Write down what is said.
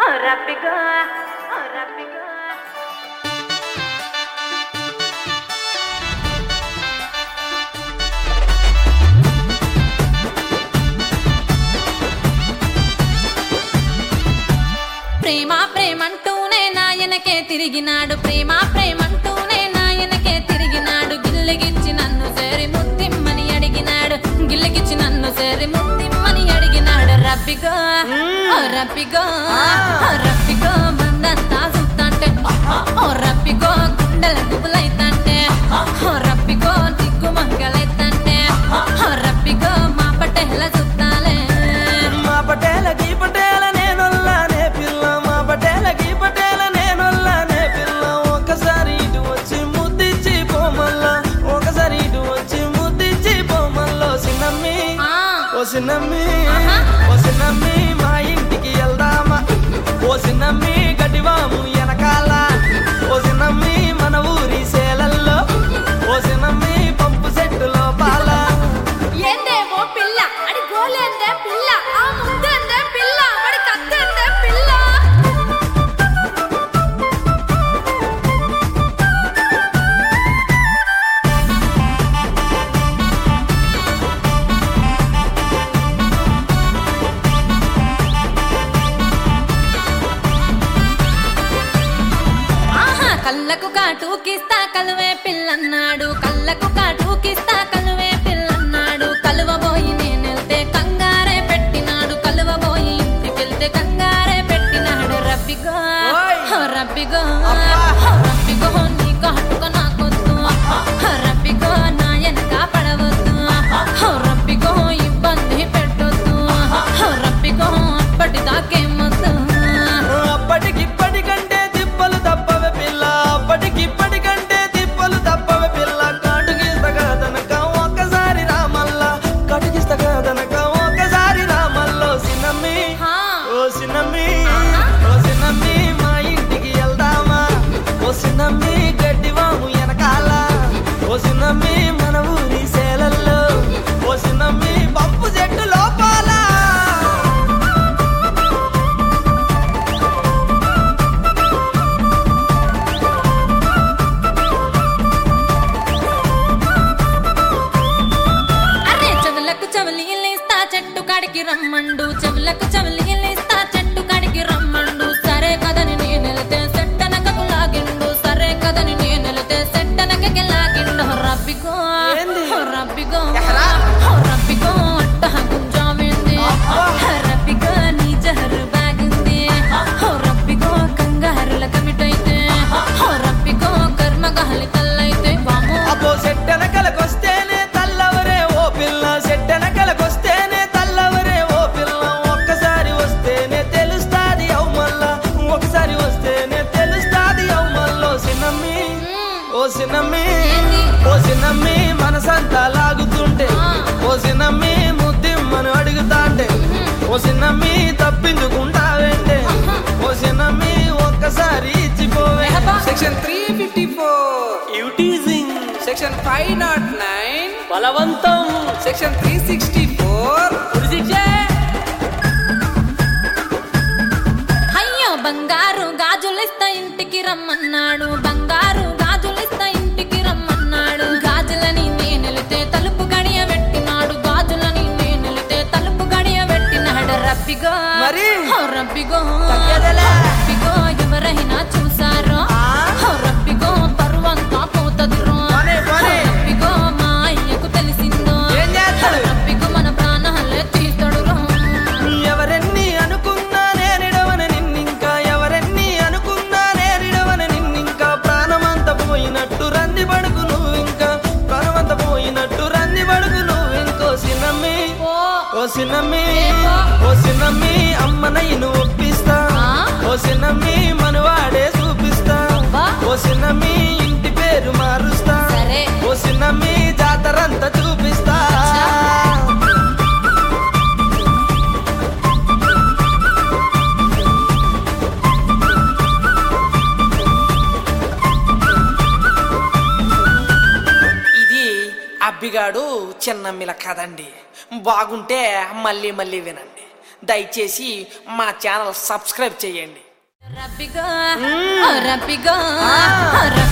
Rápido, rápido. ప్రేమ ప్రేమంటూనే నాయనకే తిరిగినాడు ప్రేమ ప్రేమంటూనే నాయనకే తిరిగినాడు గిల్లిగిచ్చి నన్ను సేరి ముద్దిమ్మని అడిగినాడు గిల్లిగిచ్చి నన్ను సేరి ముద్దిమ్మని అడిగినాడు రబ్బిగో ఓ రబ్బిగో ఓ రబ్బిగో మందంతా సుత్తంటే ఓ రబ్బిగో గుండెల గుబులైతంటే ఓ రబ్బిగో దిగ్గు మంగలైతంటే ఓ రబ్బిగో మా పటేల సుత్తాలే మా పటేల గీ పటేల నేనొల్లానే పిల్ల మా పటేల గీ పటేల నేనొల్లానే పిల్ల ఒకసారి ఇటు వచ్చి ముద్దిచ్చి పోమల్లా ఒకసారి ఇటు వచ్చి ముద్దిచ్చి పోమల్లో సిన్నమ్మి ఆ. ఓ సిన్నమ్మి ఆహా. ఓ సిన్నమ్మి మా ఇంటికి వెళ్దామా ఓ సిన్నమ్మి గడ్డివాము వెనకాల ఓ సిన్నమ్మి మన ఊరి సేలల్లో ఓ సిన్నమ్మి పంపు సెట్టులో పాల ఏందే ఓ పిల్ల అడి గోలేందే పిల్ల ఆ ముద్దేందే పిల్ల వాడి కత్తేందే పిల్ల ఆహా కళ్ళకు కాటుకిస్తా కలువే పిల్లన్నాడు కళ్ళకు కాటుకిస్తా కలువే పిల్లన్నాడు కలువబోయి నేనెళ్తే కంగారే పెట్టినాడు కలువబోయి ఇంటికెళ్తే కంగారే పెట్టినాడు రబ్బిగో ఓయ్. హో రబ్బిగో అబ్బా. హో రబ్బిగో నీకు హట్టుకో నాకొద్దు హో రబ్బిగో నా వెనక పడవద్దు హో రబ్బిగో ఇబ్బంది పెట్టొద్దు హో రబ్బిగో అప్పటిదాకేమొద్దు అప్పటికిప్పటికంటే తిప్పలు తప్పవే పిల్ల అప్పటికిప్పటికంటే తిప్పలు తప్పవే పిల్ల కాటుకిస్తగదనక ఒక్కసారి రామల్లా కటుకిస్తగదనక ఒక్కసారి రామల్లో సినమ్మి హా. ఓ సినమ్మి ఓ సినమ్మి మా ఇంటికి వెళ్దామా ఓ సినమ్మి గడ్డివాము వెనకాల ఓ సినమ్మి మన ఊరి సేలల్లో ఓ సినమ్మి పంపు చెట్టు లోపాల అరే చెవులకు చెవులీలిస్తా చెట్టు కాడికి రమ్మండు చెవులకు చెవులీలిస్తా చెట్టు కాడికి రమ్మండు సరే కదని నేనెలితే సెట్టనకకు లాగిండు సరే కదని నేనెలితే సెట్టనకకి లాగిండు రబ్బిగో ఏంది? రబ్బిగో ఎహరా? రబ్బిగో అట్ట గుంజామింది అబ్బా. రబ్బిగో నీ జహరు బాగుంది రబ్బిగో కంగారుల కమిటైతే రబ్బిగో కర్మగాలి తల్లైతే బామో అబ్బో సెట్టెనకలకొస్తేనే తల్లవరే ఓ పిల్ల సెట్టెనకలకొస్తేనే తల్లవరే ఓ పిల్ల ఒక్కసారి వస్తేనే తెలుస్తాది అవు మళ్ళా ఒకసారి వస్తేనే తెలుస్తాది అవు మల్లో సినమ్మి ఓ సినమ్మి ఏంది? ఓ సినమ్మి మనసంతా లాగుతుంటే ఆ. ఓ సినమ్మి ముద్దిమ్మను అడుగుతాంటే ఓ సినమ్మి తప్పించుకుంటావేంటే ఓ సినమ్మి ఒక్కసారి ఇచ్చిపోవే ఎహబా. సెక్షన్ త్రీ ఫిఫ్టీ ఫోర్ యూటీజింగ్ సెక్షన్ ఫైవ్ నాట్ నైన్ బలవంతం సెక్షన్ త్రీ సిక్స్టీ ఫోర్ అయ్యో బంగారు గాజులిస్తా ఇంటికి రమ్మన్నాడు బంగారు గాజులిస్తా ఇంటికి రమ్మన్నాడు గాజులని నేనెలితే తలుపు గడియ పెట్టినాడు గాజులని నేనెలితే తలుపు గడియ పెట్టినాడు రబ్బిగో మరి? హో రబ్బిగో తగ్గేదేలే. రబ్బిగో ఎవరైనా చూసారో ఆ? హో రబ్బిగో పరువంతా పోతదిరో పోనీ, పోనీ. హో రబ్బిగో మా అయ్యకు తెలిసిందో ఏం చేస్తాడు? హో రబ్బిగో మన ప్రాణాలే తీస్తాడు ఎవరెన్ని అనుకున్నా నేనిడవని నిన్నింకా ఎవరెన్ని అనుకున్నా నేనిడవని నిన్నింకా ప్రాణమంత పోయినట్టు రంది పడుకు నువ్వు ఇంకా ప్రాణమంత పోయినట్టు రంది పడుకు నువ్వు ఇంకో సినమ్మి ఓ ఓ సినమ్మి ఏమో? ఓ సినమ్మి అమ్మనయ్యను ఒప్పిస్తా ఆ? ఓ సినమ్మి మనవాడే చూపిస్తా అబ్బా. ఓ సినమ్మి ఇంటి పేరు మారుస్తా సరే. ఓ సినమ్మి జాతరంతా చూపిస్తా ఇది అబ్బిగాడు చిన్నమ్మిల కదండి బాగుంటే మళ్ళీ మళ్ళీ వినండి దయచేసి మా ఛానల్ సబ్స్క్రైబ్ చేయండి రబ్బిగా ఓ రబ్బిగా ఓ